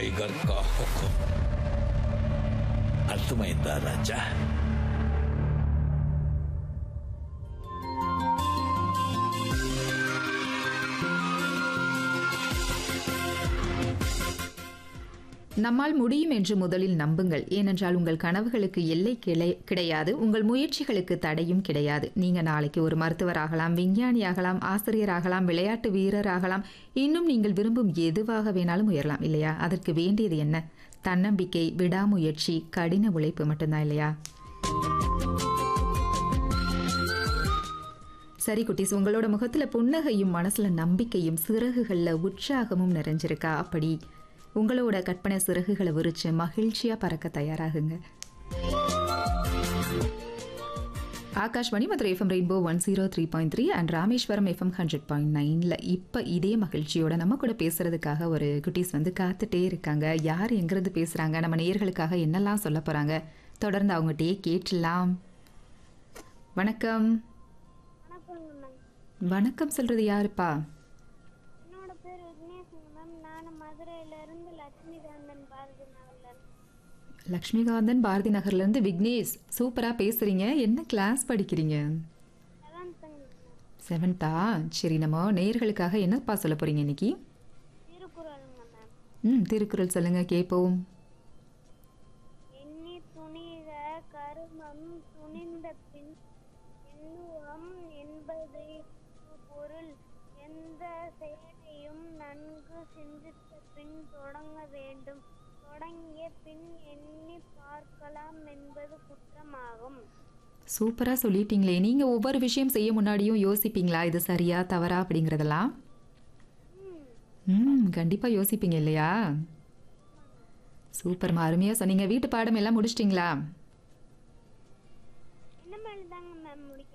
Tiger का हुक्म అర్థమైందా రాజా நம்மால் முடியும் என்று முதலில் நம்புங்கள் ஏனென்றால் உங்கள் கனவுகளுக்கு எல்லை கிளை- கிடையாது உங்கள் முயற்சிகளுக்கு தடையும் கிடையாது நீங்க நாளைக்கு ஒரு மருத்துவராகலாம் விஞ்ஞானியாகலாம் ஆசிரியராகலாம் விளையாட்டு வீரராகலாம் இன்னும் நீங்கள் விரும்பும் எதுவாக வேணாலும் உயரலாம் இல்லையா அதற்கு வேண்டியது என்ன தன்னம்பிக்கை விடாமுயற்சி கடின உழைப்பு மட்டும்தான் இல்லையா சரி குட்டீஸ் உங்களோட முகத்துல புன்னகையும் மனசுல நம்பிக்கையும் சிறகுகள்ல உற்சாகமும் நிறைஞ்சிருக்கா அப்படி உங்களோட கற்பனை சிறகுகளை விரிச்சு மகிழ்ச்சியா பறக்க தயாராகுங்க Akashvani Madurai FM rainbow one zero three point three and Rameswaram FM hundred point நைனில் இப்போ இதே மகிழ்ச்சியோட நம்ம கூட பேசுறதுக்காக ஒரு குட்டீஸ் வந்து காத்துட்டே இருக்காங்க யார் எங்கிருந்து பேசுறாங்க நம்ம நேயர்களுக்காக என்னெல்லாம் சொல்ல போறாங்க தொடர்ந்து அவங்ககிட்டயே கேட்டலாம் வணக்கம் வணக்கங்க மேம் வணக்கம் சொல்றது யாருப்பா என்னோட பேர் விக்னேஷ்ங்க மேம் நான் மதுரையில இருந்து லட்சுமிகாந்தன் பாரதி நகர்ல இருந்து. லக்ஷ்மிகாந்தன் பாரதி நகர்ல இருந்து விக்னேஷ் சூப்பரா பேசுறீங்க என்ன கிளாஸ் படிக்கிறீங்க செவன்த்துங்க மேம் செவன்த்தா சரி நம்ம நேயர்களுக்காக என்னப்பா சொல்ல போறீங்க இன்னைக்கு திருக்குறளுங்க மேம் ம் திருக்குறள் சொல்லுங்க கேட்போம் எண்ணி துணிக கருமம் துணிந்த பின் எண்ணுவம் என்பது பொருள் எந்த செயலையும் நன்கு சிந்தித்த பின் தொடங்க வேண்டும் தொடங்கிய பின் எண்ணி பார்க்கலாம் என்பது குற்றமாகும் சூப்பரா சொல்லிட்டீங்களே நீங்க ஒவ்வொரு விஷயம் செய்ய முன்னாடியும் யோசிப்பீங்களா இது சரியா தவறா அப்படிங்கறதெல்லாம் ம் கண்டிப்பா யோசிப்பீங்க இல்லையா சூப்பர்மா அருமையா சொன்னீங்க வீட்டு பாடம் எல்லாம் முடிச்சிட்டிங்களா